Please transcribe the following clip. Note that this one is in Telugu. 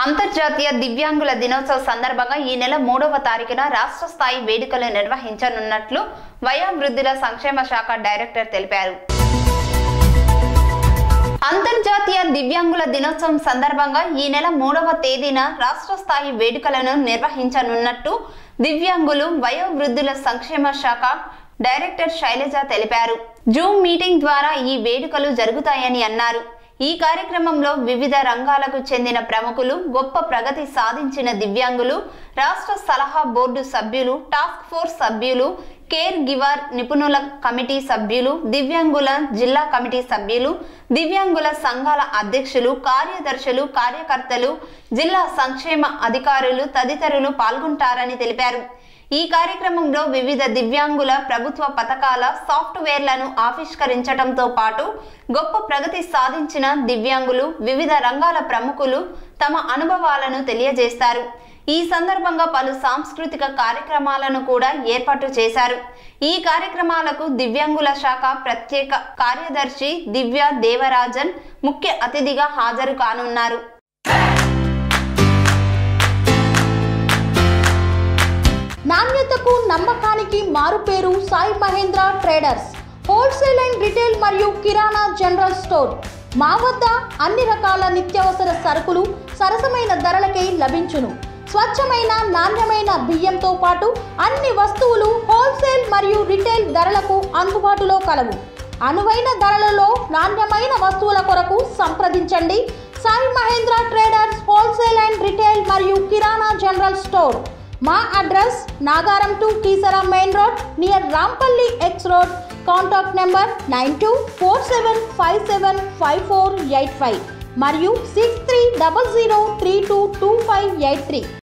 అంతర్జాతీయ దివ్యాంగుల దినోత్సవ సందర్భంగా ఈ నెల మూడవ తారీఖున రాష్ట్ర స్థాయి వేడుకలు నిర్వహించనున్నట్లు వయోవృద్ధుల సంక్షేమ శాఖ డైరెక్టర్ తెలిపారు అంతర్జాతీయ దివ్యాంగుల దినోత్సవం సందర్భంగా ఈ నెల మూడవ తేదీన రాష్ట్ర స్థాయి వేడుకలను నిర్వహించనున్నట్టు దివ్యాంగులు వయోవృద్ధుల సంక్షేమ శాఖ డైరెక్టర్ శైలజ తెలిపారు జూమ్ మీటింగ్ ద్వారా ఈ వేడుకలు జరుగుతాయని అన్నారు ఈ కార్యక్రమంలో వివిధ రంగాలకు చెందిన ప్రముఖులు గొప్ప ప్రగతి సాధించిన దివ్యాంగులు రాష్ట్ర సలహా బోర్డు సభ్యులు టాస్క్ ఫోర్స్ సభ్యులు కేర్ గివర్ నిపుణుల కమిటీ సభ్యులు దివ్యాంగుల జిల్లా కమిటీ సభ్యులు దివ్యాంగుల సంఘాల అధ్యక్షులు కార్యదర్శులు కార్యకర్తలు జిల్లా సంక్షేమ అధికారులు తదితరులు పాల్గొంటారని తెలిపారు ఈ కార్యక్రమంలో వివిధ దివ్యాంగుల ప్రభుత్వ పథకాల సాఫ్ట్వేర్లను ఆవిష్కరించడంతో పాటు గొప్ప ప్రగతి సాధించిన దివ్యాంగులు వివిధ రంగాల ప్రముఖులు తమ అనుభవాలను తెలియజేస్తారు ఈ సందర్భంగా పలు సాంస్కృతిక కార్యక్రమాలను కూడా ఏర్పాటు చేశారు ఈ కార్యక్రమాలకు దివ్యాంగుల శాఖ ప్రత్యేక కార్యదర్శి దివ్య దేవరాజన్ ముఖ్య అతిథిగా హాజరు కానున్నారు నాణ్యతకు నమ్మకానికి మారుపేరు Sai Mahendra traders wholesale and retail మరియు కిరాణా జనరల్ స్టోర్ మా వద్ద అన్ని రకాల నిత్యావసర సరుకులు సరసమైన ధరలకే లభించును స్వచ్ఛమైన నాణ్యమైన బియ్యంతో పాటు అన్ని వస్తువులు హోల్సేల్ మరియు రిటైల్ ధరలకు అందుబాటులో కలవు అనువైన ధరలలో నాణ్యమైన వస్తువుల కొరకు సంప్రదించండి Sai Mahendra traders wholesale and retail మరియు కిరాణా జనరల్ స్టోర్ మా address Nagaram to Keesara main road near Rampalli X road contact number nine two four seven five seven five four eight five మరియు six three double zero three two two five eight three